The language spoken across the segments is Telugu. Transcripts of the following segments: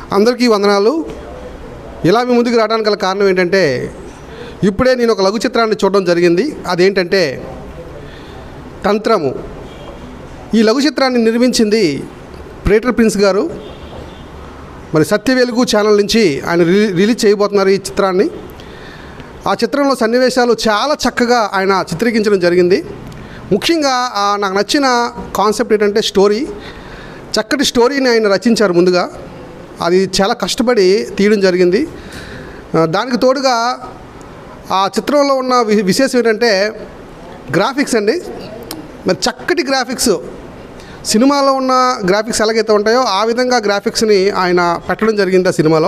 అందరికీ వందనాలు ఇలా మీ ముందుకు రావడానికి గల కారణం ఏంటంటే ఇప్పుడే నేను ఒక లఘు చిత్రాన్ని చూడడం జరిగింది అదేంటంటే తంత్రము ఈ లఘు చిత్రాన్ని నిర్మించింది ప్రేటర్ ప్రిన్స్ గారు మరి సత్య వెలుగు ఛానల్ నుంచి ఆయన రిలీ రిలీజ్ చేయబోతున్నారు ఈ చిత్రాన్ని ఆ చిత్రంలో సన్నివేశాలు చాలా చక్కగా ఆయన చిత్రీకరించడం జరిగింది ముఖ్యంగా ఆ నాకు నచ్చిన కాన్సెప్ట్ ఏంటంటే స్టోరీ చక్కటి స్టోరీని ఆయన రచించారు ముందుగా అది చాలా కష్టపడి తీయడం జరిగింది ఆ, దానికి తోడుగా ఆ చిత్రంలో ఉన్న వి- విశేషం ఏంటంటే గ్రాఫిక్స్ అండి మరి చక్కటి గ్రాఫిక్స్ సినిమాలో ఉన్న గ్రాఫిక్స్ ఎలాగైతే ఉంటాయో ఆ విధంగా గ్రాఫిక్స్ని ఆయన పెట్టడం జరిగింది ఆ సినిమాలో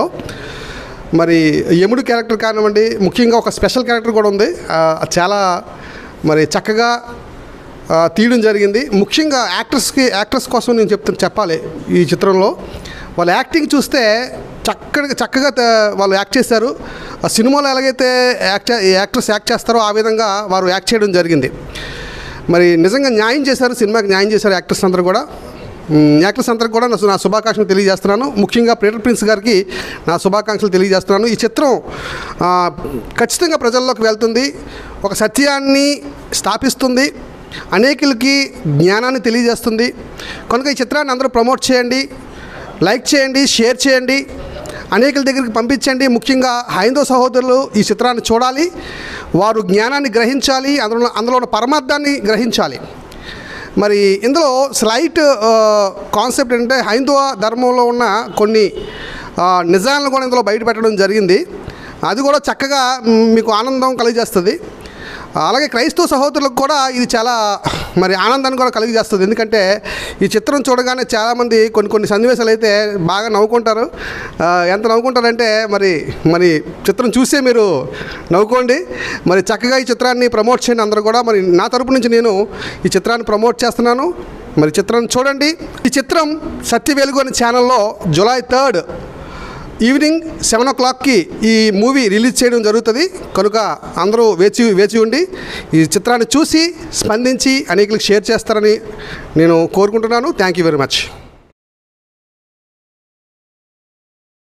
మరి యముడు క్యారెక్టర్ కానివ్వండి ముఖ్యంగా ఒక స్పెషల్ క్యారెక్టర్ కూడా ఉంది ఆ, చాలా మరి చక్కగా ఆ, తీయడం జరిగింది ముఖ్యంగా యాక్టర్స్కి యాక్టర్స్ కోసం నేను చెప్తాను చెప్పాలి ఈ చిత్రంలో వాళ్ళ యాక్టింగ్ చూస్తే చక్కగా చక్కగా త- వాళ్ళు యాక్ట్ చేశారు ఆ సినిమాలో ఎలాగైతే యాక్ట్ చే- యాక్టర్స్ యాక్ట్ చేస్తారో ఆ విధంగా వారు యాక్ట్ చేయడం జరిగింది మరి నిజంగా న్యాయం చేశారు సినిమాకి న్యాయం చేశారు యాక్టర్స్ అందరూ కూడా మ్, యాక్టర్స్ అందరికి కూడా నా- నా శుభాకాంక్షలు తెలియజేస్తున్నాను ముఖ్యంగా ప్రేటర్ ప్రిన్స్ గారికి నా శుభాకాంక్షలు తెలియజేస్తున్నాను ఈ చిత్రం ఆ, ఖచ్చితంగా ప్రజల్లోకి వెళ్తుంది ఒక సత్యాన్ని స్థాపిస్తుంది అనేకులకి జ్ఞానాన్ని తెలియజేస్తుంది కనుక ఈ చిత్రాన్ని అందరూ ప్రమోట్ చేయండి లైక్ చేయండి షేర్ చేయండి అనేకుల దగ్గరికి పంపించండి ముఖ్యంగా హైందవ సహోదరులు ఈ చిత్రాన్ని చూడాలి వారు జ్ఞానాన్ని గ్రహించాలి అందులో అందులో ఉన్న పరమార్థాన్ని గ్రహించాలి మరి ఇందులో స్లైట్ కాన్సెప్ట్ ఏంటంటే హైందవ ధర్మంలో ఉన్న కొన్ని ఆ, నిజాలను కూడా ఇందులో బయట పెట్టడం జరిగింది అది కూడా చక్కగా మ్, మీకు ఆనందం కలిగజేస్తుంది అలాగే క్రైస్తవ సహోదరులకు కూడా ఇది చాలా మరి ఆనందాన్ని కూడా కలిగజేస్తుంది ఎందుకంటే ఈ చిత్రం చూడగానే చాలామంది కొన్ని కొన్ని సన్నివేశాలు అయితే బాగా నవ్వుకుంటారు ఆ, ఎంత నవ్వుకుంటారంటే మరి మరి చిత్రం చూసే మీరు నవ్వుకోండి మరి చక్కగా ఈ చిత్రాన్ని ప్రమోట్ చేయండి అందరూ కూడా మరి నా తరపు నుంచి నేను ఈ చిత్రాన్ని ప్రమోట్ చేస్తున్నాను మరి చిత్రాన్ని చూడండి ఈ చిత్రం సత్య వెలుగు అనే ఛానల్లో జూలై థర్డ్ ఈవినింగ్ సెవెన్ ఓ క్లాక్కి ఈ మూవీ రిలీజ్ చేయడం జరుగుతుంది కనుక అందరూ వేచి వేచి ఉండి ఈ చిత్రాన్ని చూసి స్పందించి అనేకులకు షేర్ చేస్తారని నేను కోరుకుంటున్నాను థ్యాంక్ యూ వెరీ మచ్